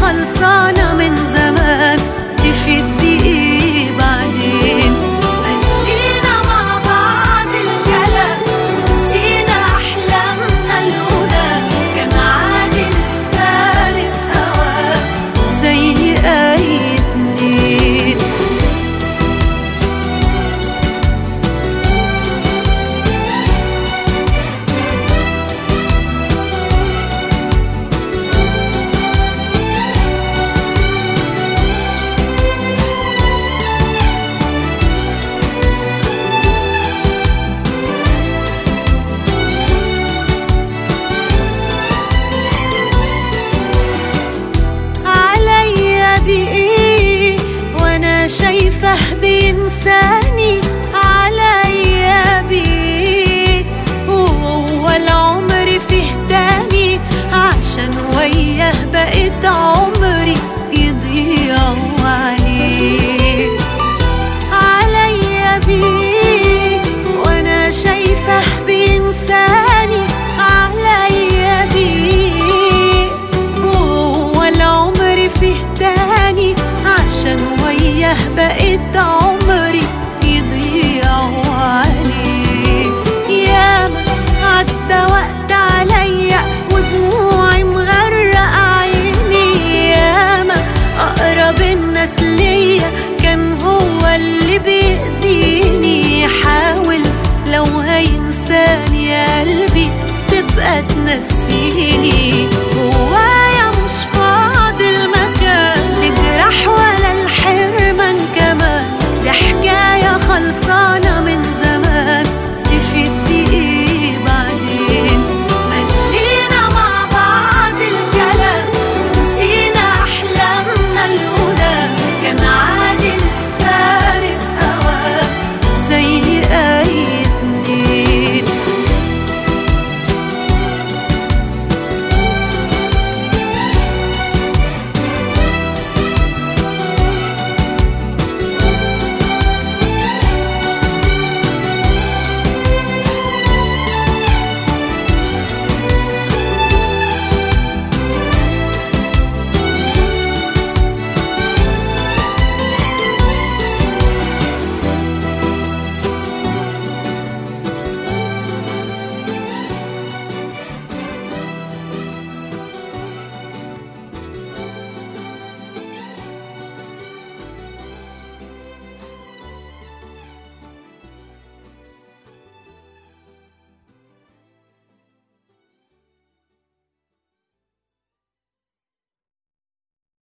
خلصانة من زمان تفيد ايه بعدين ملينا مع بعض الكلام ونسينا أحلامنا الهدى كان عادل فارق هوا زي أي اتنين عليا بإيه وأنا شايفه بينساني عليا بإيه وهو العمر فيه تاني عشان وياه بقيت عمري يضيع عليه عليا بيه وانا شايفه بينساني عليا بيه وهو العمر فيه تاني عشان وياه بقيت